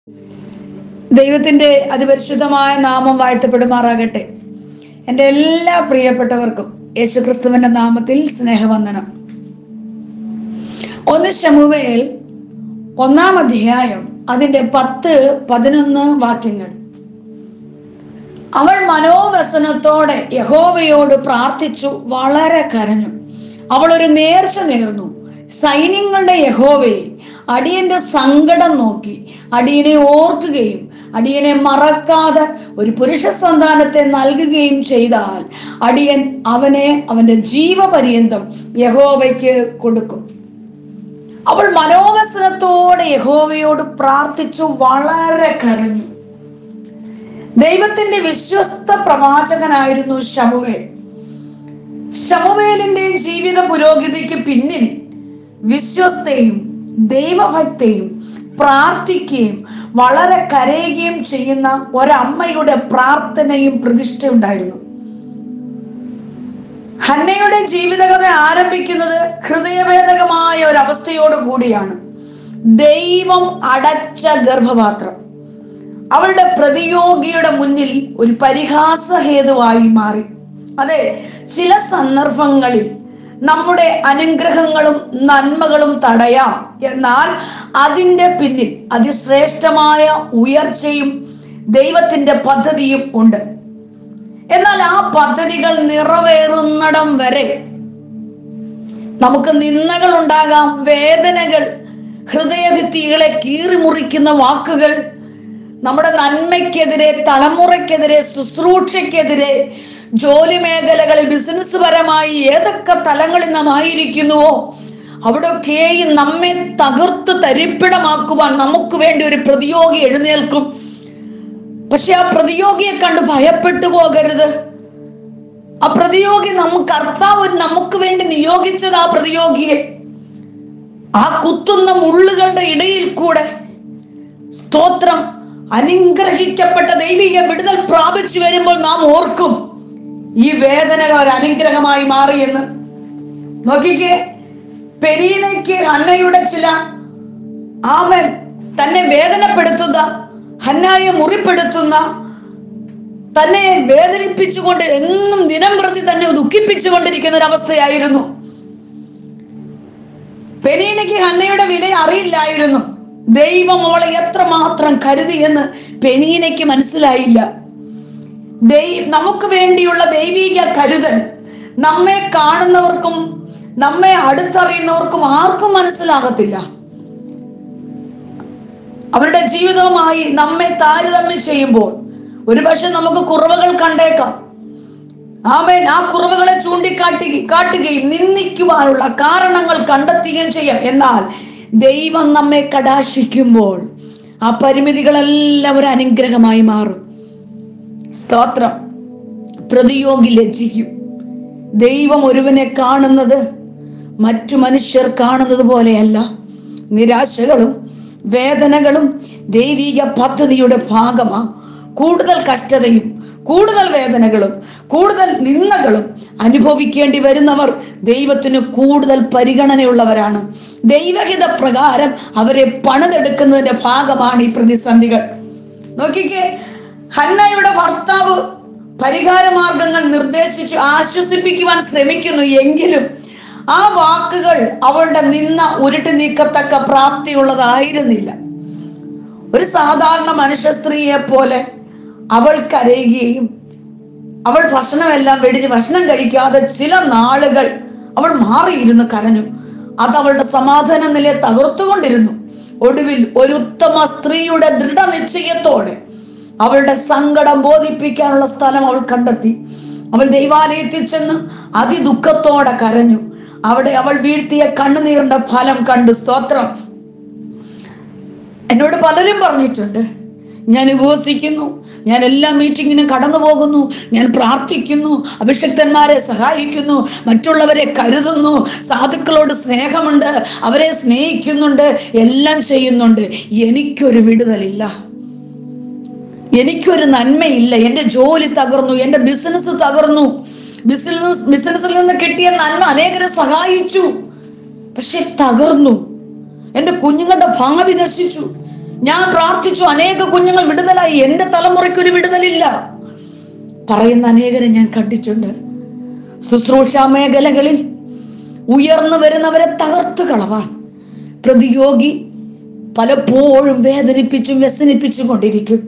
ദൈവത്തിൻ്റെ അതിപരിശുദ്ധമായ നാമം വാഴ്ത്തപ്പെടുമാറാകട്ടെ എൻ്റെ എല്ലാ പ്രിയപ്പെട്ടവർക്കും യേശുക്രിസ്തുവിൻ്റെ നാമത്തിൽ സ്നേഹവന്ദനം ഒന്ന് ശമുവേൽ ഒന്നാം അധ്യായം അതിൻ്റെ പത്ത് പതിനൊന്ന് വാക്യങ്ങൾ അവൾ മനോവ്യസനത്തോടെ യഹോവയോട് പ്രാർത്ഥിച്ചു വളരെ കരഞ്ഞു അവൾ ഒരു നേർച്ച നേർന്നു സൈന്യങ്ങളുടെ യഹോവയെ അടിയന്റെ സങ്കടം നോക്കി അടിയനെ ഓർക്കുകയും അടിയനെ മറക്കാതെ ഒരു പുരുഷ സന്താനത്തെ നൽകുകയും ചെയ്താൽ അടിയൻ അവനെ അവന്റെ ജീവപര്യന്തം യഹോവയ്ക്ക് കൊടുക്കും അവൾ മനോവസനത്തോടെ യഹോവയോട് പ്രാർത്ഥിച്ചു വളരെ കരഞ്ഞു ദൈവത്തിന്റെ വിശ്വസ്ത പ്രവാചകനായിരുന്നു ശമുവേൽ ശമുവേലിന്റെ ജീവിത പുരോഗതിക്ക് പിന്നിൽ വിശ്വസ്തയും ദൈവഭക്തയും പ്രാർത്ഥിക്കുകയും വളരെ കരയുകയും ചെയ്യുന്ന ഒരമ്മയുടെ പ്രാർത്ഥനയും പ്രതിഷ്ഠയുണ്ടായിരുന്നു ഹന്നയുടെ ജീവിതകഥ ആരംഭിക്കുന്നത് ഹൃദയഭേദകമായ ഒരു അവസ്ഥയോട് കൂടിയാണ് ദൈവം അടച്ച ഗർഭപാത്രം അവളുടെ പ്രതിയോഗിയുടെ മുന്നിൽ ഒരു പരിഹാസഹേതുവായി മാറി അതെ ചില സന്ദർഭങ്ങളിൽ നമ്മുടെ അനുഗ്രഹങ്ങളും നന്മകളും തടയാം എന്നാൽ അതിൻ്റെ പിന്നിൽ അതിശ്രേഷ്ഠമായ ഉയർച്ചയും ദൈവത്തിന്റെ പദ്ധതിയും ഉണ്ട് എന്നാൽ ആ പദ്ധതികൾ നിറവേറുന്നിടം വരെ നമുക്ക് നിന്ദകൾ ഉണ്ടാകാം വേദനകൾ ഹൃദയഭിത്തികളെ കീറിമുറിക്കുന്ന വാക്കുകൾ നമ്മുടെ നന്മയ്ക്കെതിരെ തലമുറയ്ക്കെതിരെ ശുശ്രൂഷയ്ക്കെതിരെ ജോലി മേഖലകളിൽ ബിസിനസ് പരമായി ഏതൊക്കെ തലങ്ങളിൽ നാം ആയിരിക്കുന്നുവോ അവിടെയൊക്കെയും നമ്മെ തകർത്ത് തരിപ്പിടമാക്കുവാൻ നമുക്ക് വേണ്ടി ഒരു പ്രതിയോഗി എഴുന്നേൽക്കും പക്ഷെ ആ പ്രതിയോഗിയെ കണ്ട് ഭയപ്പെട്ടു പോകരുത് ആ പ്രതിയോഗി നമുക്ക് കർത്താവ് നമുക്ക് വേണ്ടി നിയോഗിച്ചത് ആ പ്രതിയോഗിയെ ആ കുത്തുന്ന മുള്ളുകളുടെ ഇടയിൽ കൂടെ സ്തോത്രം അനുഗ്രഹിക്കപ്പെട്ട ദൈവിക വിടുതൽ പ്രാപിച്ചു വരുമ്പോൾ നാം ഓർക്കും ഈ വേദനകൾ ഒരു അനുഗ്രഹമായി മാറിയെന്ന് നോക്കിക്കേ പെരീനയ്ക്ക് ഹന്നയുടെ ചില ആമൻ തന്നെ വേദനപ്പെടുത്തുന്ന ഹന്നായെ മുറിപ്പെടുത്തുന്ന തന്നെ വേദനിപ്പിച്ചുകൊണ്ട് എന്നും ദിനം പ്രതി തന്നെ ദുഃഖിപ്പിച്ചുകൊണ്ടിരിക്കുന്ന ഒരു അവസ്ഥയായിരുന്നു പെനീനയ്ക്ക് ഹന്നയുടെ വില അറിയില്ലായിരുന്നു ദൈവം അവളെ എത്രമാത്രം കരുതി എന്ന് പെനീനയ്ക്ക് മനസ്സിലായില്ല ദൈ നമുക്ക് വേണ്ടിയുള്ള ദൈവീക കരുതൽ നമ്മെ കാണുന്നവർക്കും നമ്മെ അടുത്തറിയുന്നവർക്കും ആർക്കും മനസ്സിലാകത്തില്ല അവരുടെ ജീവിതവുമായി നമ്മെ താരതമ്യം ചെയ്യുമ്പോൾ ഒരുപക്ഷെ നമുക്ക് കുറവുകൾ കണ്ടേക്കാം ആമേൻ ആ കുറവുകളെ ചൂണ്ടിക്കാട്ടി കാട്ടുകയും നിന്ദിക്കുവാനുള്ള കാരണങ്ങൾ കണ്ടെത്തുകയും ചെയ്യാം എന്നാൽ ദൈവം നമ്മെ കടാശിക്കുമ്പോൾ ആ പരിമിതികളെല്ലാം ഒരു അനുഗ്രഹമായി മാറും സ്തോത്രം പ്രതിയോഗി ലജ്ജിക്കും ദൈവം ഒരുവനെ കാണുന്നത് മറ്റു മനുഷ്യർ കാണുന്നത് പോലെയല്ല നിരാശകളും വേദനകളും ദൈവിക പദ്ധതിയുടെ ഭാഗമാ കൂടുതൽ കഷ്ടതയും കൂടുതൽ വേദനകളും കൂടുതൽ നിന്ദകളും അനുഭവിക്കേണ്ടി വരുന്നവർ ദൈവത്തിന് കൂടുതൽ പരിഗണനയുള്ളവരാണ് ദൈവഹിത പ്രകാരം അവരെ പണിതെടുക്കുന്നതിന്റെ ഭാഗമാണ് ഈ പ്രതിസന്ധികൾ നോക്കിക്കേ ഹന്നയുടെ ഭർത്താവ് പരിഹാര മാർഗങ്ങൾ നിർദ്ദേശിച്ചു ആശ്വസിപ്പിക്കുവാൻ ശ്രമിക്കുന്നു എങ്കിലും ആ വാക്കുകൾ അവളുടെ നിന്ന ഉരുട്ടി നീക്കത്തക്ക പ്രാപ്തിയുള്ളതായിരുന്നില്ല ഒരു സാധാരണ മനുഷ്യ സ്ത്രീയെ പോലെ അവൾ കരയുകയും അവൾ ഭക്ഷണമെല്ലാം വെടിഞ്ഞ് ഭക്ഷണം കഴിക്കാതെ ചില നാളുകൾ അവൾ മാറിയിരുന്നു കരഞ്ഞു അത് അവളുടെ സമാധാന നിലയെ തകർത്തുകൊണ്ടിരുന്നു ഒടുവിൽ ഒരു ഉത്തമ സ്ത്രീയുടെ ദൃഢനിശ്ചയത്തോടെ അവളുടെ സങ്കടം ബോധിപ്പിക്കാനുള്ള സ്ഥലം അവൾ കണ്ടെത്തി അവൾ ദൈവാലയത്തിൽ ചെന്ന് അതിദുഃഖത്തോടെ കരഞ്ഞു അവിടെ അവൾ വീഴ്ത്തിയ കണ്ണുനീറിന്റെ ഫലം കണ്ടു സ്തോത്രം എന്നോട് പലരും പറഞ്ഞിട്ടുണ്ട് ഞാൻ ഉപവസിക്കുന്നു ഞാൻ എല്ലാ മീറ്റിങ്ങിനും കടന്നു പോകുന്നു ഞാൻ പ്രാർത്ഥിക്കുന്നു അഭിഷക്തന്മാരെ സഹായിക്കുന്നു മറ്റുള്ളവരെ കരുതുന്നു സാധുക്കളോട് സ്നേഹമുണ്ട് അവരെ സ്നേഹിക്കുന്നുണ്ട് എല്ലാം ചെയ്യുന്നുണ്ട് എനിക്കൊരു വിടുതലില്ല എനിക്കൊരു നന്മയില്ല എൻ്റെ ജോലി തകർന്നു എൻ്റെ ബിസിനസ് തകർന്നു ബിസിനസ് ബിസിനസ്സിൽ നിന്ന് കിട്ടിയ നന്മ അനേകരെ സഹായിച്ചു പക്ഷെ തകർന്നു എൻ്റെ കുഞ്ഞുങ്ങളുടെ ഭാവി നശിച്ചു ഞാൻ പ്രാർത്ഥിച്ചു അനേക കുഞ്ഞുങ്ങൾ വിടുതലായി എന്റെ തലമുറയ്ക്ക് ഒരു വിടുതലില്ല പറയുന്ന അനേകരെ ഞാൻ കണ്ടിട്ടുണ്ട് ശുശ്രൂഷ മേഖലകളിൽ ഉയർന്നു വരുന്നവരെ തകർത്തു കളവാൻ പ്രതിയോഗി പലപ്പോഴും വേദനിപ്പിച്ചും വ്യസനിപ്പിച്ചും കൊണ്ടിരിക്കും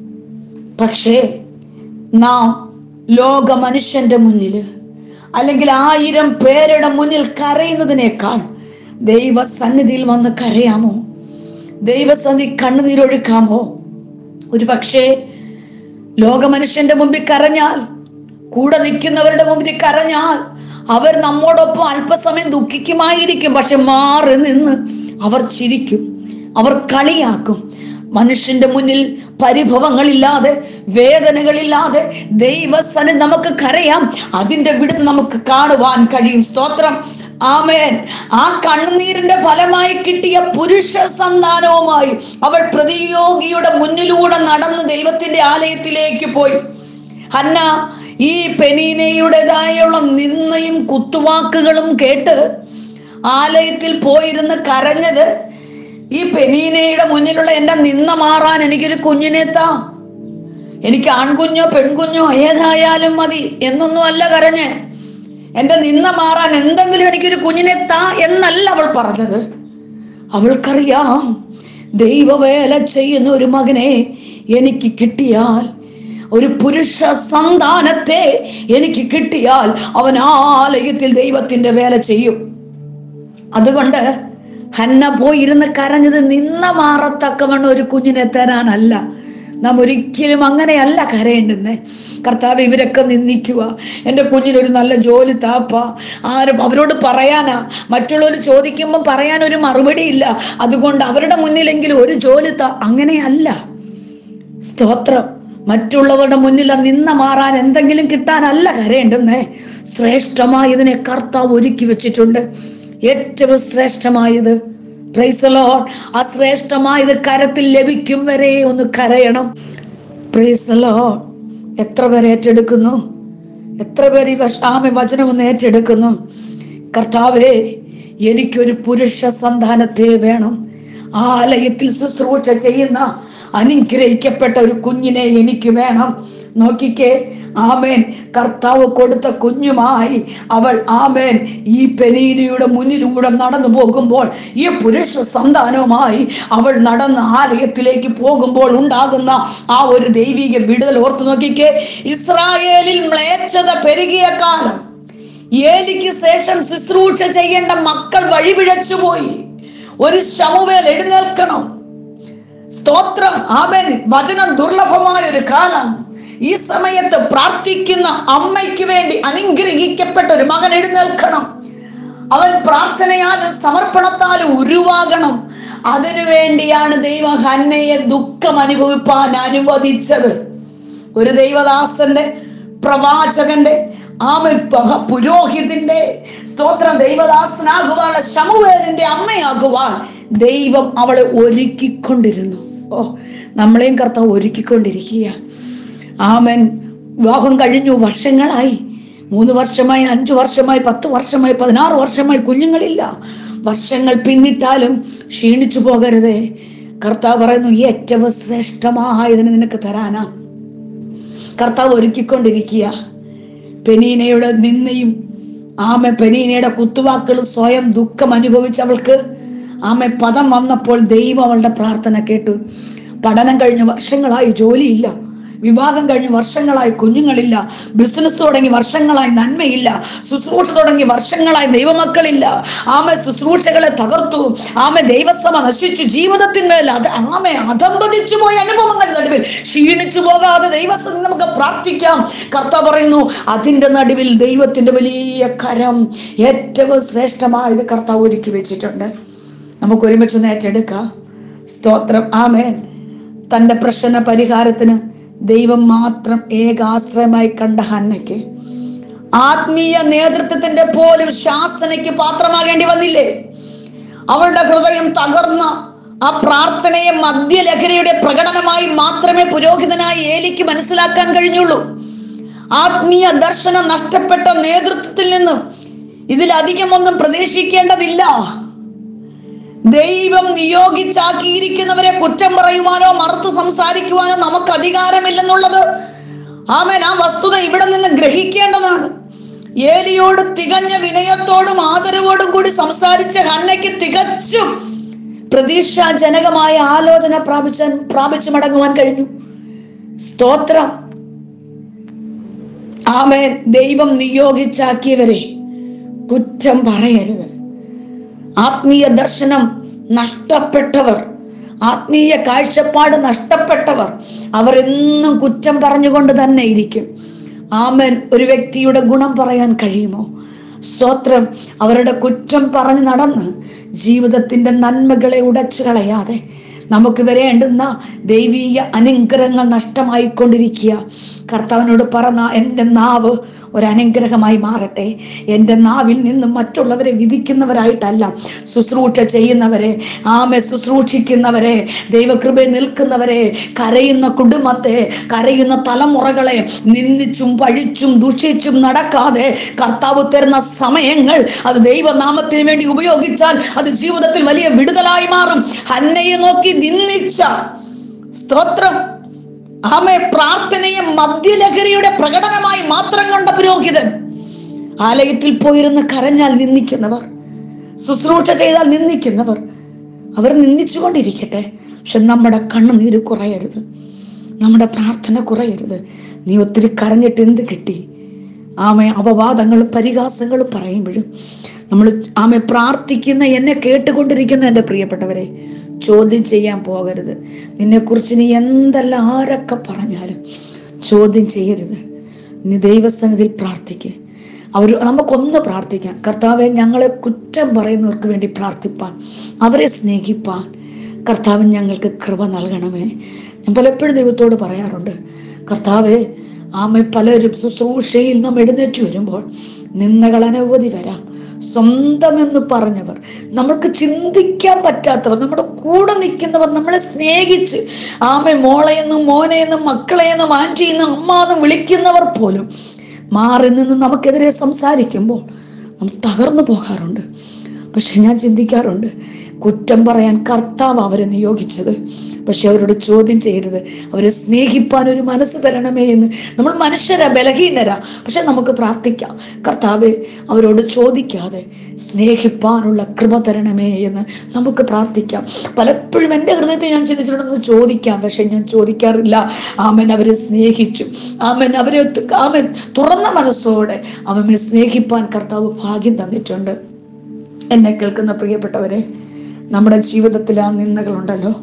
പക്ഷേ നാം ലോക മനുഷ്യന്റെ മുന്നിൽ അല്ലെങ്കിൽ ആയിരം പേരുടെ മുന്നിൽ കരയുന്നതിനേക്കാൾ ദൈവസന്നിധിയിൽ വന്ന് കരയാമോ ദൈവസന്ധി കണ്ണുനീരൊഴുക്കാമോ ഒരു പക്ഷേ ലോക മനുഷ്യന്റെ മുമ്പിൽ കരഞ്ഞാൽ കൂടെ നിൽക്കുന്നവരുടെ മുമ്പിൽ കരഞ്ഞാൽ അവർ നമ്മോടൊപ്പം അല്പസമയം ദുഃഖിക്കുമായിരിക്കും പക്ഷെ മാറി നിന്ന് അവർ ചിരിക്കും അവർ കളിയാക്കും മനുഷ്യന്റെ മുന്നിൽ പരിഭവങ്ങളില്ലാതെ വേദനകളില്ലാതെ ദൈവസന് നമുക്ക് കരയാം അതിന്റെ വിടുത്ത് നമുക്ക് കാണുവാൻ കഴിയും സ്തോത്രം ആമേൻ ആ കണ്ണുനീരിന്റെ ഫലമായി കിട്ടിയ പുരുഷ സന്താനവുമായി അവൾ പ്രതിയോഗിയുടെ മുന്നിലൂടെ നടന്ന് ദൈവത്തിന്റെ ആലയത്തിലേക്ക് പോയി ഹന്ന ഈ പെനീനയുടേതായുള്ള നിന്നയും കുത്തുവാക്കുകളും കേട്ട് ആലയത്തിൽ പോയിരുന്ന് കരഞ്ഞത് ഈ പെനീനയുടെ മുന്നിലുള്ള എന്റെ നിന്ന മാറാൻ എനിക്കൊരു കുഞ്ഞിനെ താ എനിക്ക് ആൺകുഞ്ഞോ പെൺകുഞ്ഞോ ഏതായാലും മതി എന്നൊന്നും അല്ല കരഞ്ഞ് എന്റെ നിന്ന മാറാൻ എന്തെങ്കിലും എനിക്കൊരു കുഞ്ഞിനെ താ എന്നല്ല അവൾ പറഞ്ഞത് അവൾക്കറിയാം ദൈവവേല ചെയ്യുന്ന ഒരു മകനെ എനിക്ക് കിട്ടിയാൽ ഒരു പുരുഷ സന്താനത്തെ എനിക്ക് കിട്ടിയാൽ അവൻ ആലയത്തിൽ ദൈവത്തിന്റെ വേല ചെയ്യും അതുകൊണ്ട് ഹന്ന പോയിരുന്ന് കരഞ്ഞത് നിന്ന മാറത്തക്കവണ്ണം ഒരു കുഞ്ഞിനെ തരാനല്ല നാം ഒരിക്കലും അങ്ങനെയല്ല കരയേണ്ടുന്നേ കർത്താവ് ഇവരൊക്കെ നിന്ദിക്കുക എൻ്റെ കുഞ്ഞിനൊരു നല്ല ജോലി താപ്പ ആരും അവരോട് പറയാനാ മറ്റുള്ളവർ ചോദിക്കുമ്പോൾ പറയാൻ ഒരു മറുപടി ഇല്ല അതുകൊണ്ട് അവരുടെ മുന്നിലെങ്കിലും ഒരു ജോലി താ അങ്ങനെയല്ല സ്തോത്രം മറ്റുള്ളവരുടെ മുന്നിൽ ആ നിന്ന മാറാൻ എന്തെങ്കിലും കിട്ടാനല്ല കരയേണ്ടുന്നേ ശ്രേഷ്ഠമായതിനെ കർത്താവ് ഒരുക്കി വെച്ചിട്ടുണ്ട് ഏറ്റവും ശ്രേഷ്ഠമായത് പ്രൈസ് ലോഡ് ആ ശ്രേഷ്ഠമായത് കരത്തിൽ ലഭിക്കും വരെ ഒന്ന് കരയണം പ്രൈസ് ലോഡ് എത്ര പേർ ഏറ്റെടുക്കുന്നു എത്ര പേർ ഈ വശ- ആമെ വചനം ഒന്ന് ഏറ്റെടുക്കുന്നു കർത്താവേ എനിക്കൊരു പുരുഷ സന്താനത്തെ വേണം ആലയത്തിൽ ശുശ്രൂഷ ചെയ്യുന്ന അനുഗ്രഹിക്കപ്പെട്ട ഒരു കുഞ്ഞിനെ എനിക്ക് വേണം നോക്കിക്കേ ആമേൻ കർത്താവ് കൊടുത്ത കുഞ്ഞുമായി അവൾ ആമേൻ ഈ പെനീനയുടെ മുന്നിലൂടെ നടന്നു പോകുമ്പോൾ ഈ പുരുഷ സന്താനവുമായി അവൾ നടന്ന് ആലയത്തിലേക്ക് പോകുമ്പോൾ ഉണ്ടാകുന്ന ആ ഒരു ദൈവിക വിടുതൽ ഓർത്ത് നോക്കിക്കേ ഇസ്രായേലിൽ മ്ലേച്ഛത പെരുകിയ കാലം ഏലിക്ക് ശേഷം ശുശ്രൂഷ ചെയ്യേണ്ട മക്കൾ വഴിപിഴച്ചുപോയി ഒരു ശമുവേൽ എഴുന്നേൽക്കണം സ്തോത്രം ആമേൻ വചനം ദുർലഭമായ ഒരു കാലം ഈ സമയത്ത് പ്രാർത്ഥിക്കുന്ന അമ്മയ്ക്ക് വേണ്ടി അനുഗ്രഹിക്കപ്പെട്ട ഒരു മകൻ എഴുന്നേൽക്കണം അവൻ പ്രാർത്ഥനയാലും സമർപ്പണത്താലും ഉരുവാകണം അതിനു വേണ്ടിയാണ് ദൈവം ഹന്നയെ ദുഃഖം അനുഭവിപ്പാൻ അനുവദിച്ചത് ഒരു ദൈവദാസന്റെ പ്രവാചകന്റെ ആമൻ പഹ- പുരോഹിതന്റെ സ്തോത്രം ദൈവദാസനാകുവാനുള്ള ശമുവേലിന്റെ അമ്മയാകുവാൻ ദൈവം അവളെ ഒരുക്കിക്കൊണ്ടിരുന്നു ഓ നമ്മളെയും കർത്താവ് ഒരുക്കിക്കൊണ്ടിരിക്കുക ആമൻ വിവാഹം കഴിഞ്ഞു വർഷങ്ങളായി മൂന്ന് വർഷമായി അഞ്ചു വർഷമായി പത്ത് വർഷമായി പതിനാറ് വർഷമായി കുഞ്ഞുങ്ങളില്ല വർഷങ്ങൾ പിന്നിട്ടാലും ക്ഷീണിച്ചു പോകരുതേ കർത്താവ് പറയുന്നു ഏറ്റവും ശ്രേഷ്ഠമായതിന് നിനക്ക് തരാനാ കർത്താവ് ഒരുക്കിക്കൊണ്ടിരിക്കുക പെനീനയുടെ നിന്നയും ആമ പെനീനയുടെ കുത്തുവാക്കുകൾ സ്വയം ദുഃഖം അനുഭവിച്ചവൾക്ക് ആമ പദം വന്നപ്പോൾ ദൈവം അവളുടെ പ്രാർത്ഥന കേട്ടു പഠനം കഴിഞ്ഞ് വർഷങ്ങളായി ജോലിയില്ല വിവാഹം കഴിഞ്ഞ് വർഷങ്ങളായി കുഞ്ഞുങ്ങളില്ല ബിസിനസ് തുടങ്ങി വർഷങ്ങളായി നന്മയില്ല ശുശ്രൂഷ തുടങ്ങി വർഷങ്ങളായി ദൈവമക്കളില്ല ആമ ശുശ്രൂഷകളെ തകർത്തു ആമ ദൈവസഭ നശിച്ചു ജീവിതത്തിന്മേൽ അത് ആമ അധംപതിച്ചു പോയ അനുഭവങ്ങളുടെ നടുവിൽ ക്ഷീണിച്ചു പോകാതെ ദൈവസഭ നമുക്ക് പ്രാർത്ഥിക്കാം കർത്ത പറയുന്നു അതിൻ്റെ നടുവിൽ ദൈവത്തിൻ്റെ വലിയ കരം ഏറ്റവും ശ്രേഷ്ഠമായത് കർത്താവ് ഒരുക്കി വെച്ചിട്ടുണ്ട് നമുക്ക് ഒരുമിച്ച് ഏറ്റെടുക്കാം സ്തോത്രം ആമേൻ തൻ്റെ പ്രശ്ന പരിഹാരത്തിന് ദൈവം മാത്രം ഏകാശ്രയമായി കണ്ട ഹന്നയ്ക്ക് ആത്മീയ നേതൃത്വത്തിന്റെ പോലും ശാസനയ്ക്ക് പാത്രമാകേണ്ടി വന്നില്ലേ അവളുടെ ഹൃദയം തകർന്ന ആ പ്രാർത്ഥനയെ മദ്യലഹരിയുടെ പ്രകടനമായി മാത്രമേ പുരോഹിതനായ ഏലിക്ക് മനസ്സിലാക്കാൻ കഴിഞ്ഞുള്ളൂ ആത്മീയ ദർശനം നഷ്ടപ്പെട്ട നേതൃത്വത്തിൽ നിന്നും ഇതിലധികം ഒന്നും പ്രതീക്ഷിക്കേണ്ടതില്ല ദൈവം നിയോഗിച്ചാക്കിയിരിക്കുന്നവരെ കുറ്റം പറയുവാനോ മറുത്തു സംസാരിക്കുവാനോ നമുക്ക് അധികാരമില്ലെന്നുള്ളത് ആമേൻ ആ വസ്തുത ഇവിടെ നിന്ന് ഗ്രഹിക്കേണ്ടതാണ് ഏലിയോട് തികഞ്ഞ വിനയത്തോടും ആദരവോടും കൂടി സംസാരിച്ച ഹന്നയ്ക്ക് തികച്ചും പ്രതീക്ഷാജനകമായ ആലോചന പ്രാപിച്ചാൻ പ്രാപിച്ചു മടങ്ങുവാൻ കഴിഞ്ഞു സ്തോത്രം ആമേൻ ദൈവം നിയോഗിച്ചാക്കിയവരെ കുറ്റം പറയരുത് ആത്മീയ ദർശനം നഷ്ടപ്പെട്ടവർ ആത്മീയ കാഴ്ചപ്പാട് നഷ്ടപ്പെട്ടവർ അവർ എന്നും കുറ്റം പറഞ്ഞുകൊണ്ട് തന്നെ ഇരിക്കും ആമൻ ഒരു വ്യക്തിയുടെ ഗുണം പറയാൻ കഴിയുമോ സ്തോത്രം അവരുടെ കുറ്റം പറഞ്ഞ് നടന്ന് ജീവിതത്തിന്റെ നന്മകളെ ഉടച്ചു കളയാതെ നമുക്ക് വരേണ്ടുന്ന ദൈവീയ അനുഗ്രഹങ്ങൾ നഷ്ടമായിക്കൊണ്ടിരിക്കുക കർത്താവിനോട് പറഞ്ഞ എൻ്റെ നാവ് ഒരു അനുഗ്രഹമായി മാറട്ടെ എൻ്റെ നാവിൽ നിന്നും മറ്റുള്ളവരെ വിധിക്കുന്നവരായിട്ടല്ല ശുശ്രൂഷ ചെയ്യുന്നവരെ ആമെ ശുശ്രൂഷിക്കുന്നവരെ ദൈവകൃപയിൽ നിൽക്കുന്നവരെ കരയുന്ന കുടുംബത്തെ കരയുന്ന തലമുറകളെ നിന്ദിച്ചും പഴിച്ചും ദുഷിച്ചും നടക്കാതെ കർത്താവ് തരുന്ന സമയങ്ങൾ അത് ദൈവനാമത്തിന് വേണ്ടി ഉപയോഗിച്ചാൽ അത് ജീവിതത്തിൽ വലിയ വിടുതലായി മാറും ഹന്നയെ നോക്കി നിന്ദിച്ച സ്തോത്രം ആമെ പ്രാർത്ഥനയെ മദ്യലഹരിയുടെ പ്രകടനമായി മാത്രം കണ്ട പുരോഹിതൻ ആലയത്തിൽ പോയിരുന്ന് കരഞ്ഞാൽ നിന്ദിക്കുന്നവർ ശുശ്രൂഷ ചെയ്താൽ നിന്ദിക്കുന്നവർ അവർ നിന്ദിച്ചുകൊണ്ടിരിക്കട്ടെ പക്ഷെ നമ്മുടെ കണ്ണുനീര് കുറയരുത് നമ്മുടെ പ്രാർത്ഥന കുറയരുത് നീ ഒത്തിരി കരഞ്ഞിട്ട് എന്ത് കിട്ടി ആമെ അപവാദങ്ങളും പരിഹാസങ്ങളും പറയുമ്പോഴും നമ്മൾ ആമെ പ്രാർത്ഥിക്കുന്ന എന്നെ കേട്ടുകൊണ്ടിരിക്കുന്ന എൻ്റെ പ്രിയപ്പെട്ടവരെ ചോദ്യം ചെയ്യാൻ പോകരുത് നിന്നെക്കുറിച്ച് നീ എന്തെല്ലാം ആരൊക്കെ പറഞ്ഞാലും ചോദ്യം ചെയ്യരുത് നീ ദൈവസന്നിധിയിൽ പ്രാർത്ഥിക്കുക അവർ നമുക്കൊന്ന് പ്രാർത്ഥിക്കാം കർത്താവെ ഞങ്ങളെ കുറ്റം പറയുന്നവർക്ക് വേണ്ടി പ്രാർത്ഥിപ്പാൻ അവരെ സ്നേഹിപ്പാൻ കർത്താവൻ ഞങ്ങൾക്ക് കൃപ നൽകണമേ ഞാൻ പലപ്പോഴും ദൈവത്തോട് പറയാറുണ്ട് കർത്താവെ ആമെ പലരും ശുശ്രൂഷയിൽ നാം എഴുന്നേറ്റ് വരുമ്പോൾ നിന്ദകൾ അനവധി വരാം സ്വന്തമെന്ന് പറഞ്ഞവർ നമുക്ക് ചിന്തിക്കാൻ പറ്റാത്തവർ നമ്മുടെ കൂടെ നിൽക്കുന്നവർ നമ്മളെ സ്നേഹിച്ച് ആമെ മോളെയെന്നും മോനെയെന്നും മക്കളെയെന്നും ആൻറ്റിയെന്നും അമ്മാന്നും വിളിക്കുന്നവർ പോലും മാറി നിന്ന് നമുക്കെതിരെ സംസാരിക്കുമ്പോൾ നാം തകർന്നു പോകാറുണ്ട് പക്ഷെ ഞാൻ ചിന്തിക്കാറുണ്ട് കുറ്റം പറയാൻ കർത്താവ് അവരെ നിയോഗിച്ചത് പക്ഷെ അവരോട് ചോദ്യം ചെയ്യരുത് അവരെ സ്നേഹിപ്പാൻ ഒരു മനസ്സ് തരണമേ എന്ന് നമ്മൾ മനുഷ്യരാ ബലഹീനരാ പക്ഷെ നമുക്ക് പ്രാർത്ഥിക്കാം കർത്താവ് അവരോട് ചോദിക്കാതെ സ്നേഹിപ്പാനുള്ള കൃപ തരണമേ എന്ന് നമുക്ക് പ്രാർത്ഥിക്കാം പലപ്പോഴും എൻ്റെ ഹൃദയത്തിൽ ഞാൻ ചിന്തിച്ചിട്ടുണ്ടെന്ന് ചോദിക്കാം പക്ഷെ ഞാൻ ചോദിക്കാറില്ല ആമൻ അവരെ സ്നേഹിച്ചു ആമൻ അവരെ ഒത്ത് ആമൻ തുറന്ന മനസ്സോടെ അവനെ സ്നേഹിപ്പാൻ കർത്താവ് ഭാഗ്യം തന്നിട്ടുണ്ട് എന്നെ കേൾക്കുന്ന പ്രിയപ്പെട്ടവരെ നമ്മുടെ ജീവിതത്തിൽ ആ നിന്ദകളുണ്ടല്ലോ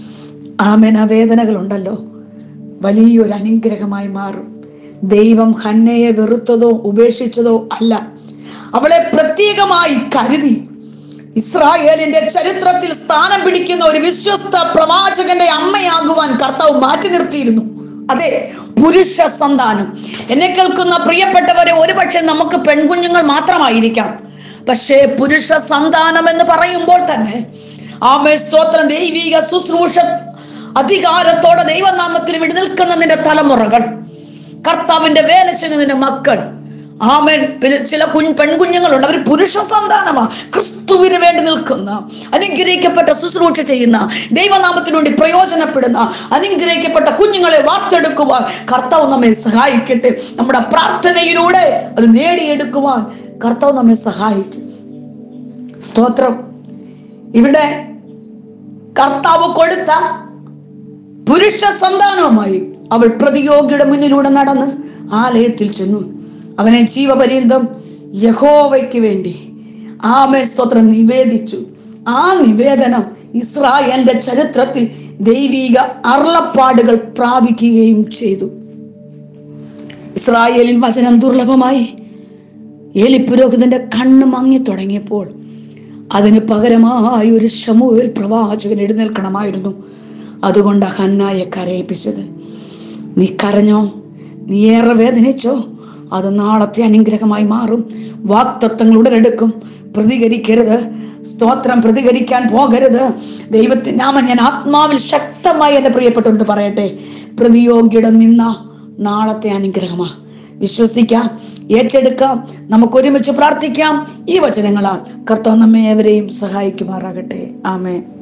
ആമേൻ ആ വേദനകളുണ്ടല്ലോ വലിയൊരു അനുഗ്രഹമായി മാറും ദൈവം ഹന്നയെ വെറുത്തതോ ഉപേക്ഷിച്ചതോ അല്ല അവളെ പ്രത്യേകമായി കരുതി ഇസ്രായേലിന്റെ ചരിത്രത്തിൽ സ്ഥാനം പിടിക്കുന്ന ഒരു വിശ്വസ്ത പ്രവാചകന്റെ അമ്മയാകുവാൻ കർത്താവ് മാറ്റി നിർത്തിയിരുന്നു അതെ പുരുഷ സന്താനം എന്നെ കേൾക്കുന്ന പ്രിയപ്പെട്ടവരെ ഒരുപക്ഷെ നമുക്ക് പെൺകുഞ്ഞുങ്ങൾ മാത്രമായിരിക്കാം പക്ഷേ പുരുഷ സന്താനം എന്ന് പറയുമ്പോൾ തന്നെ ആമേ സ്തോത്രം ദൈവിക ശുശ്രൂഷ അധികാരത്തോടെ ദൈവനാമത്തിൽ ഇവിടെ നിൽക്കുന്ന നിന്റെ തലമുറകൾ കർത്താവിന്റെ വേല ചെയ്യുന്ന നിന്റെ മക്കൾ ആമേൻ പിന്നെ ചില കുഞ്ഞ് പെൺകുഞ്ഞുങ്ങളുണ്ട് അവർ പുരുഷ സന്താനമാ ക്രിസ്തുവിന് വേണ്ടി നിൽക്കുന്ന അനുഗ്രഹിക്കപ്പെട്ട ശുശ്രൂഷ ചെയ്യുന്ന ദൈവനാമത്തിന് വേണ്ടി പ്രയോജനപ്പെടുന്ന അനുഗ്രഹിക്കപ്പെട്ട കുഞ്ഞുങ്ങളെ വാർത്തെടുക്കുവാൻ കർത്താവ് നമ്മെ സഹായിക്കട്ടെ നമ്മുടെ പ്രാർത്ഥനയിലൂടെ അത് നേടിയെടുക്കുവാൻ കർത്താവ് നമ്മെ സഹായിക്കും സ്തോത്രം ഇവിടെ കർത്താവ് കൊടുത്ത പുരുഷ സന്താനവുമായി അവൾ പ്രതിയോഗിയുടെ മുന്നിലൂടെ നടന്ന് ആലയത്തിൽ ചെന്നു അവനെ ജീവപര്യന്തം യഹോവയ്ക്ക് വേണ്ടി ആമേ സ്തോത്രം നിവേദിച്ചു ആ നിവേദനം ഇസ്രായേലിന്റെ ചരിത്രത്തിൽ ദൈവിക അരുളപ്പാടുകൾ പ്രാപിക്കുകയും ചെയ്തു ഇസ്രായേലിൽ വചനം ദുർലഭമായി ഏലി പുരോഹിതന്റെ കണ്ണ് മങ്ങി തുടങ്ങിയപ്പോൾ അതിന് പകരമായി ഒരു ശമുവേൽ പ്രവാചകൻ എഴുന്നേൽക്കണമായിരുന്നു അതുകൊണ്ട് ഹന്നായെ കരയിപ്പിച്ചത് നീ കരഞ്ഞോ നീ ഏറെ വേദനിച്ചോ അത് നാളത്തെ അനുഗ്രഹമായി മാറും വാക്തത്വങ്ങൾ ഉടലെടുക്കും പ്രതികരിക്കരുത് സ്തോത്രം പ്രതികരിക്കാൻ പോകരുത് ദൈവത്തിന്റെ നാമം ഞാൻ ആത്മാവിൽ ശക്തമായി എന്റെ പ്രിയപ്പെട്ടവരോട് പറയട്ടെ പ്രതിയോഗിയുടെ നിന്ന നാളത്തെ അനുഗ്രഹമാ വിശ്വസിക്കാം ഏറ്റെടുക്കാം നമുക്ക് ഒരുമിച്ച് പ്രാർത്ഥിക്കാം ഈ വചനങ്ങളാൽ കർത്താവ് നമ്മെ ഏവരെയും സഹായിക്കുമാറാകട്ടെ ആമേ